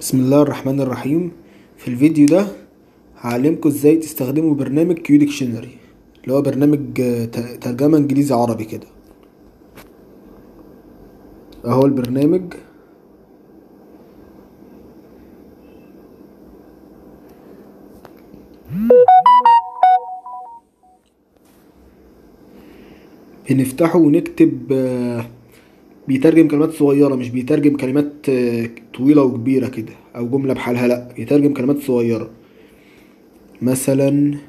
بسم الله الرحمن الرحيم في الفيديو ده هعلمكم ازاي تستخدموا برنامج كيو ديكشنري اللي هو برنامج آه، ت- ترجمة انجليزي عربي كده اهو البرنامج بنفتحه ونكتب آه، بيترجم كلمات صغيرة مش بيترجم كلمات آه، طويلة وكبيرة كده أو جملة بحالها لأ بيترجم كلمات صغيرة مثلا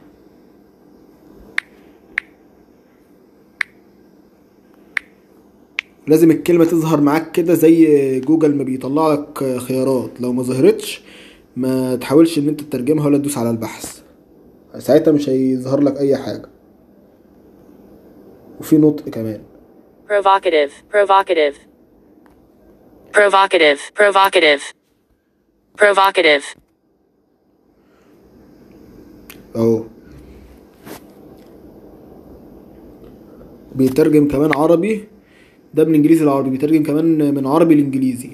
لازم الكلمة تظهر معاك كده زي جوجل ما بيطلع لك خيارات لو ما ظهرتش ما تحاولش ان انت تترجمها ولا تدوس على البحث ساعتها مش هيظهر لك اي حاجة وفي نطق كمان Provocative, provocative. Provocative, provocative. Provocative. اهو بيترجم كمان عربي ده من انجليزي لعربي بيترجم كمان من عربي لانجليزي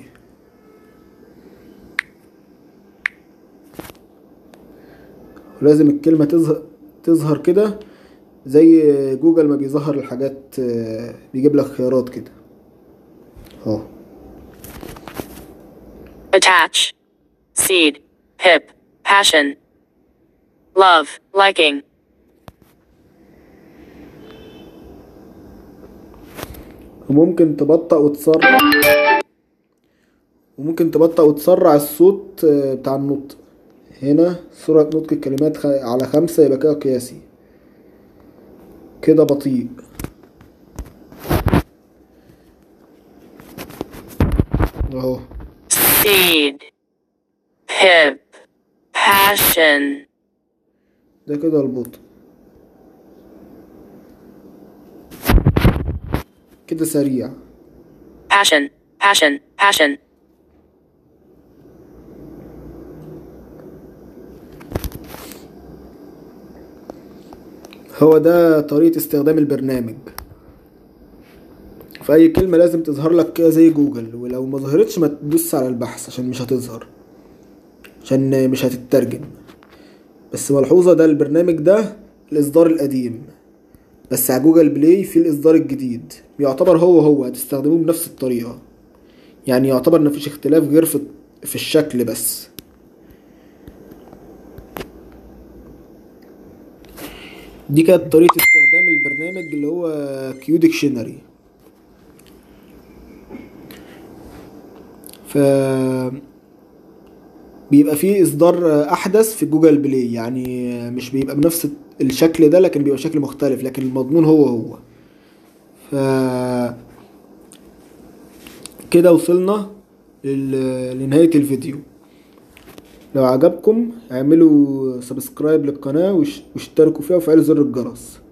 لازم الكلمة تظهر تظهر كده زي جوجل ما بيظهر الحاجات آه، بيجيب لك خيارات كده اهو Attach. Seed. Hip. Passion. Love. Liking. وممكن تبطأ وتسرع وممكن تبطأ وتسرع الصوت آه، بتاع النطق هنا سرعة نطق الكلمات خ- على خمسة يبقى كده قياسي كده بطيء اهو Seed. Hip. Passion. ده كده البطء كده سريع Passion. Passion. Passion. هو ده طريقة استخدام البرنامج في أي كلمة لازم تظهر لك كده زي جوجل ولو ما ظهرتش ما تدوس على البحث عشان مش هتظهر عشان مش هتترجم بس ملحوظة ده البرنامج ده الإصدار القديم بس على جوجل بلاي في الإصدار الجديد يعتبر هو هو هتستخدموه بنفس الطريقة يعني يعتبر مفيش اختلاف غير في في الشكل بس دي كانت طريقة استخدام البرنامج اللي هو كيو ديكشنري ف بيبقى فيه اصدار احدث في جوجل بلاي يعني مش بيبقى بنفس الشكل ده لكن بيبقى شكل مختلف لكن المضمون هو هو ف كده وصلنا لل- لنهاية الفيديو لو عجبكم اعملوا سبسكرايب للقناة وش- واشتركوا فيها وفعلوا زر الجرس